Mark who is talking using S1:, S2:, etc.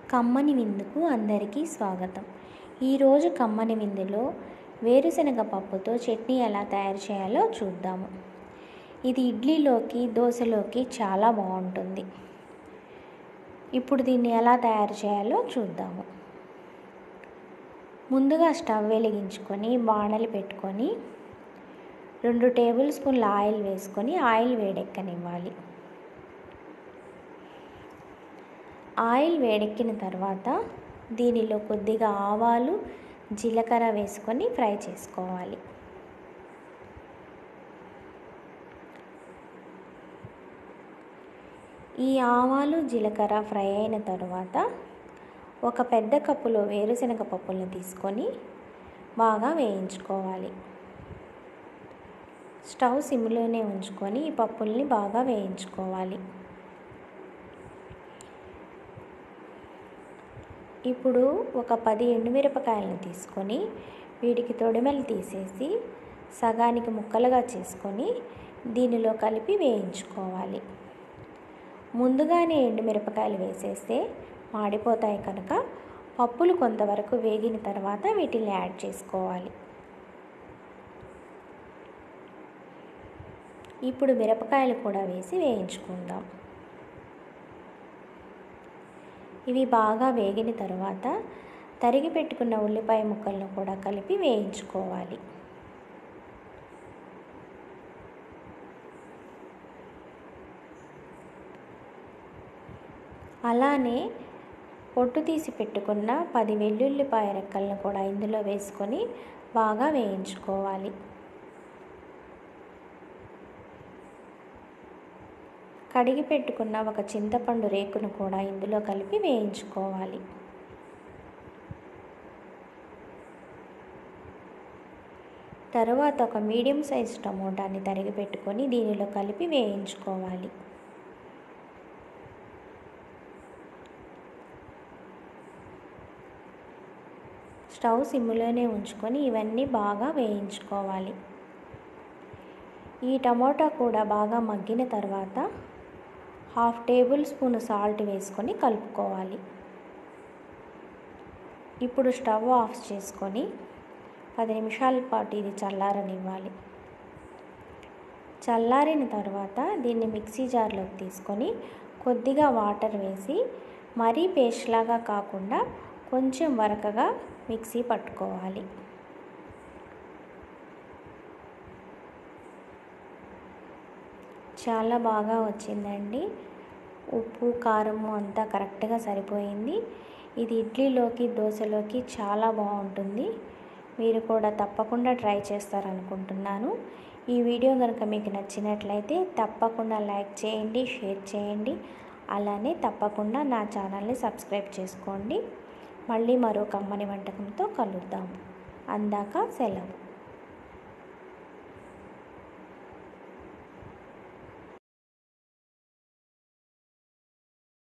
S1: కమ్మని విందుకు అందరికీ స్వాగతం ఈరోజు కమ్మని విందులో వేరుశనగ పప్పుతో చట్నీ ఎలా తయారు చేయాలో చూద్దాము ఇది ఇడ్లీలోకి దోశలోకి చాలా బాగుంటుంది ఇప్పుడు దీన్ని ఎలా తయారు చేయాలో చూద్దాము ముందుగా స్టవ్ వెలిగించుకొని బాణలు పెట్టుకొని రెండు టేబుల్ స్పూన్ల ఆయిల్ వేసుకొని ఆయిల్ వేడెక్కనివ్వాలి ఆయిల్ వేడెక్కిన తర్వాత దీనిలో కొద్దిగా ఆవాలు జీలకర్ర వేసుకొని ఫ్రై చేసుకోవాలి ఈ ఆవాలు జీలకర్ర ఫ్రై అయిన తర్వాత ఒక పెద్ద కప్పులో వేరుశనగ పప్పులను తీసుకొని బాగా వేయించుకోవాలి స్టవ్ సిమ్లోనే ఉంచుకొని ఈ పప్పుల్ని బాగా వేయించుకోవాలి ఇప్పుడు ఒక పది ఎండుమిరపకాయలను తీసుకొని వీటికి తొడిమెలు తీసేసి సగానికి ముక్కలుగా చేసుకొని దీనిలో కలిపి వేయించుకోవాలి ముందుగానే ఎండుమిరపకాయలు వేసేస్తే మాడిపోతాయి కనుక పప్పులు కొంతవరకు వేగిన తర్వాత వీటిని యాడ్ చేసుకోవాలి ఇప్పుడు మిరపకాయలు కూడా వేసి వేయించుకుందాం ఇవి బాగా వేగిన తర్వాత తరిగి పెట్టుకున్న ఉల్లిపాయ ముక్కలను కూడా కలిపి వేయించుకోవాలి అలానే పొట్టు తీసి పెట్టుకున్న పది వెల్లుల్లిపాయ రెక్కలను కూడా ఇందులో వేసుకొని బాగా వేయించుకోవాలి కడిగి పెట్టుకున్న ఒక చింతపండు రేకును కూడా ఇందులో కలిపి వేయించుకోవాలి తరువాత ఒక మీడియం సైజ్ టమోటాని తరిగి పెట్టుకొని దీనిలో కలిపి వేయించుకోవాలి స్టవ్ సిమ్లోనే ఉంచుకొని ఇవన్నీ బాగా వేయించుకోవాలి ఈ టమోటా కూడా బాగా మగ్గిన తర్వాత హాఫ్ టేబుల్ స్పూన్ సాల్ట్ వేసుకొని కలుపుకోవాలి ఇప్పుడు స్టవ్ ఆఫ్ చేసుకొని పది నిమిషాల పాటు ఇది చల్లారనివ్వాలి చల్లారిన తర్వాత దీన్ని మిక్సీ జార్లోకి తీసుకొని కొద్దిగా వాటర్ వేసి మరీ పేస్ట్ లాగా కాకుండా కొంచెం వరకగా మిక్సీ పట్టుకోవాలి చాలా బాగా వచ్చిందండి ఉప్పు కారము అంతా కరెక్ట్గా సరిపోయింది ఇది ఇడ్లీలోకి దోశలోకి చాలా బాగుంటుంది మీరు కూడా తప్పకుండా ట్రై చేస్తారనుకుంటున్నాను ఈ వీడియో కనుక మీకు నచ్చినట్లయితే తప్పకుండా లైక్ చేయండి షేర్ చేయండి అలానే తప్పకుండా నా ఛానల్ని సబ్స్క్రైబ్ చేసుకోండి మళ్ళీ మరో కమ్మని వంటకంతో కలుద్దాం అందాక సెలవు